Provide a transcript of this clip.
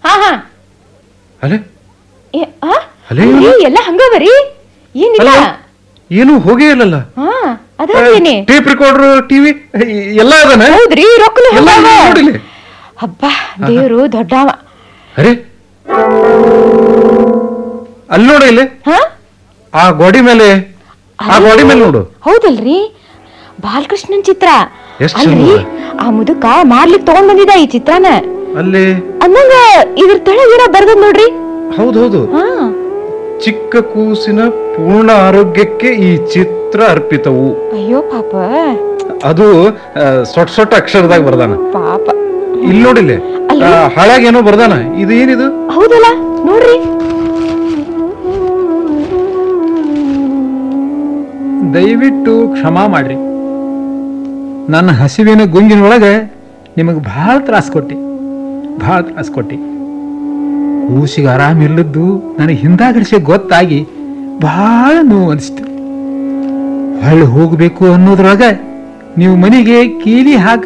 ಹಾ ಹಾ ಅಲೆ ಏ, ಆ? ಅಲೇ ಅಲ್ರಿ, ಎಲ್ಲ ಹಂಗವರಿ ಏನಿಲ್ಲ ಅಲ್ಲ ಏನು ಹೋಗೇ ಇಲ್ಲಲ್ಲ ಹಾ ಅದೇನಿ ಟೇಪ್ ರಿಕಾರ್ಡರ್ ಟಿವಿ ಎಲ್ಲ ಅದನ ಹೌದ್ರಿ ರೊಕ್ಕನು ಎಲ್ಲ ಹೋಗ್ಯಾವ. ನೋಡಿಲಿ ಹಬ್ಬ ದೇವ್ರು ದೊಡ್ಡವ ಅರೆ ಅಲ್ಲಿ ನೋಡು ಇಲ್ಲಿ ಹಾ ಆ ಗೋಡಿ ಮೇಲೆ ಆ ಗೋಡಿ ಮೇಲೆ ನೋಡು ಹೌದಲ್ರಿ ಬಾಲಕೃಷ್ಣನ್ ಚಿತ್ರ ಎಷ್ಟ್ ಅಲ್ರಿ ಚಂದ. ಆ ಮುದುಕ ಮಾರ್ಲಿಕ್ ತಗೊಂಡ್ ಬಂದಿದ ಈ ಚಿತ್ರನ ಅಲ್ಲಿ ಅಂದಂಗ ಇದ್ರ ತೆಳಗಿನ ಬರ್ದದ್ ನೋಡ್ರಿ ಹೌದೌದು ಹಾ ಚಿಕ್ಕ ಕೂಸಿನ ಪೂರ್ಣ ಆರೋಗ್ಯಕ್ಕೆ ಈ ಚಿತ್ರ ಅರ್ಪಿತವು ಅಯ್ಯೋ ಪಾಪ ಅದು ಆ, ಸೊಟ್ ಸೊಟ್ಟ ಅಕ್ಷರದಾಗ ಬರ್ದಾನ ಪಾಪ ಇಲ್ಲಿ ನೋಡಿಲ್ಲಿ ಅಲ್ರಿ? ಹಾಳಾಗಿ ಏನೋ ಬರ್ದಾನ ಇದು ಏನಿದು ಹೌದಲ್ಲ ನೋಡ್ರಿ ದಯವಿಟ್ಟು ಕ್ಷಮಾ ಮಾಡ್ರಿ ನನ್ನ ಹಸಿವಿನ ಗುಂಗಿನೊಳಗೆ ನಿಮಗೆ ಭಾಳ ತ್ರಾಸ ಕೊಟ್ಟಿ ಭಾಳ ತ್ರಾಸ ಕೊಟ್ಟಿ ಕೂಸಿಗೆ ಆರಾಮಿಲ್ಲದ್ದು ನನಗೆ ಹಿಂದಾಗಡಿಸಿ ಗೊತ್ತಾಗಿ ಭಾಳ ನೋವು ಅನಿಸ್ತು ಹೊಳ್ಳಿ ಹೋಗಬೇಕು ಅನ್ನೋದ್ರೊಳಗೆ ನೀವು ಮನೆಗೆ ಕೀಲಿ ಹಾಕ